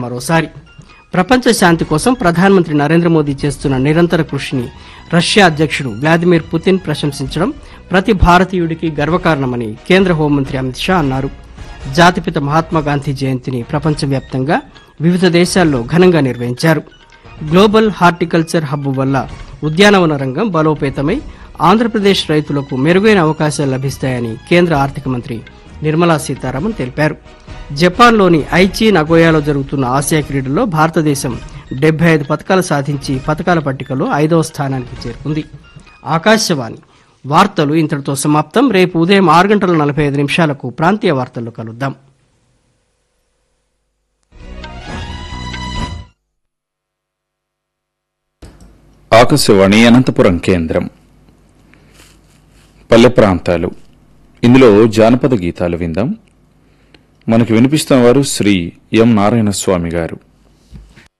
మరోసారి ప్రపంచ శాంతి కోసం ప్రధానమంత్రి నరేంద్ర మోదీ చేస్తున్న నిరంతర కృషిని రష్యా అధ్యక్షుడు వ్లాదిమిర్ పుతిన్ ప్రశంసించడం ప్రతి భారతీయుడికి గర్వకారణమని కేంద్ర హోంమంత్రి అమిత్ షా అన్నారు జాతిపిత మహాత్మా గాంధీ జయంతిని ప్రపంచవ్యాప్తంగా వివిధ దేశాల్లో ఘనంగా నిర్వహించారు గ్లోబల్ హార్టికల్చర్ హబ్ వల్ల ఉద్యానవన రంగం బలోపేతమై ఆంధ్రప్రదేశ్ రైతులకు మెరుగైన అవకాశాలు లభిస్తాయని కేంద్ర ఆర్థిక మంత్రి నిర్మలా సీతారామన్ తెలిపారు జపాన్లోని ఐచి నగోయాలో జరుగుతున్న ఆసియా క్రీడల్లో భారతదేశం డెబ్బై ఐదు పథకాలు సాధించి పథకాల పట్టికలో ఐదవ స్థానానికి చేరుకుంది ఆకాశవాణి వార్తలు ఇంతటితో సమాప్తం రేపు ఉదయం ఆరు గంటల నలభై ఐదు నిమిషాలకు ప్రాంతీయ వార్తల్లో కలుద్దాం ఆకాశవాణి అనంతపురం కేంద్రం పల్లె ప్రాంతాలు ఇందులో జానపద గీతాలు విందాం మనకు వినిపిస్తున్న వారు శ్రీ ఎం నారాయణ స్వామి గారు